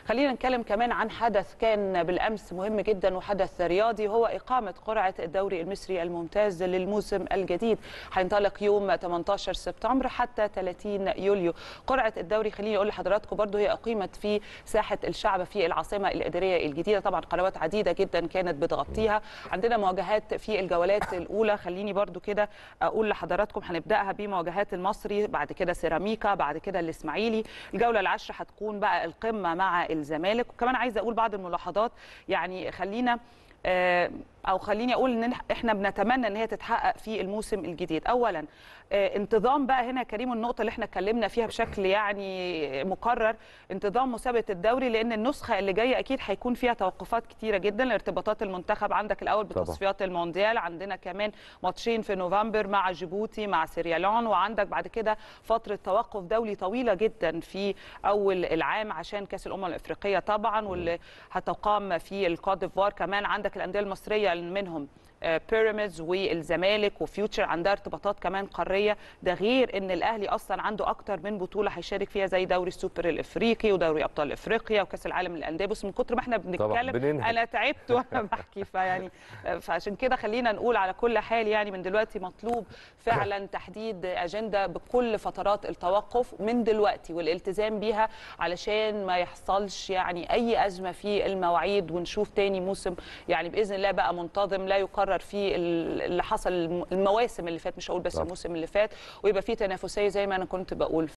خلينا نتكلم كمان عن حدث كان بالامس مهم جدا وحدث رياضي هو اقامه قرعه الدوري المصري الممتاز للموسم الجديد هينطلق يوم 18 سبتمبر حتى 30 يوليو قرعه الدوري خليني اقول لحضراتكم برضو هي اقيمت في ساحه الشعب في العاصمه الاداريه الجديده طبعا قنوات عديده جدا كانت بتغطيها عندنا مواجهات في الجولات الاولى خليني برضو كده اقول لحضراتكم هنبداها بمواجهات المصري بعد كده سيراميكا بعد كده الاسماعيلي الجوله العاشره هتكون بقى القمه مع الزمالك وكمان عايزه اقول بعض الملاحظات يعني خلينا او خليني اقول ان احنا بنتمنى ان هي تتحقق في الموسم الجديد اولا انتظام بقى هنا كريم النقطه اللي احنا اتكلمنا فيها بشكل يعني مكرر انتظام مسابقه الدوري لان النسخه اللي جايه اكيد هيكون فيها توقفات كتيره جدا ارتباطات المنتخب عندك الاول بتصفيات المونديال عندنا كمان ماتشين في نوفمبر مع جيبوتي مع سيريالون وعندك بعد كده فتره توقف دولي طويله جدا في اول العام عشان كاس الامم الافريقيه طبعا واللي هتقام في الكوت ديفوار كمان عندك الانديه المصريه منهم بيراميدز والزمالك وفيوتشر عندها ارتباطات كمان قاريه ده غير ان الاهلي اصلا عنده اكتر من بطوله هيشارك فيها زي دوري السوبر الافريقي ودوري ابطال افريقيا وكاس العالم للانديه بص من كتر ما احنا بنتكلم انا تعبت وانا بحكي فيعني فعشان كده خلينا نقول على كل حال يعني من دلوقتي مطلوب فعلا تحديد اجنده بكل فترات التوقف من دلوقتي والالتزام بيها علشان ما يحصلش يعني اي ازمه في المواعيد ونشوف تاني موسم يعني باذن الله بقى منتظم لا يقرر في اللي حصل المواسم اللي فات مش هقول بس الموسم اللي فات ويبقى في تنافسيه زي ما انا كنت بقول